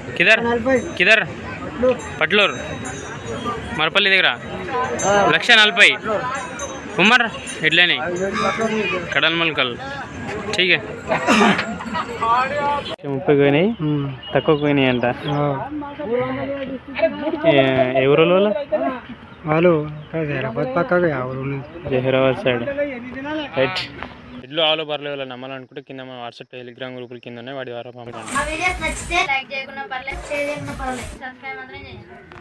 కిదర్ కిదర్ పట్లూరు మరపల్లి దగ్గర లక్ష నలభై ఉమ్మర్ ఎట్లేని కడల్ మల్కల్ ठीक है ముప్పై పోయినాయి తక్కువ పోయినాయి అంట ఏ- ఏ ఊరు వాళ్ళు వాళ్ళు హైదరాబాద్ పక్కగా ఎవరు జహీరాబాద్ సైడ్ రైట్ ఇల్లు ఆలో బర్రెలు వాళ్ళ నమ్మాలనుకుంటే కింద మన వాట్సాప్ టెలిగ్రామ్ గ్రూపుల కింద ఉన్నాయి వాడి ద్వారా పంపండి మా వీడియోస్ నచ్చితే లైక్ చేయకుండా పర్లేదు షేర్ చేయకుండా పర్లేదు సబ్స్క్రైబ్ మాత్రం చేయండి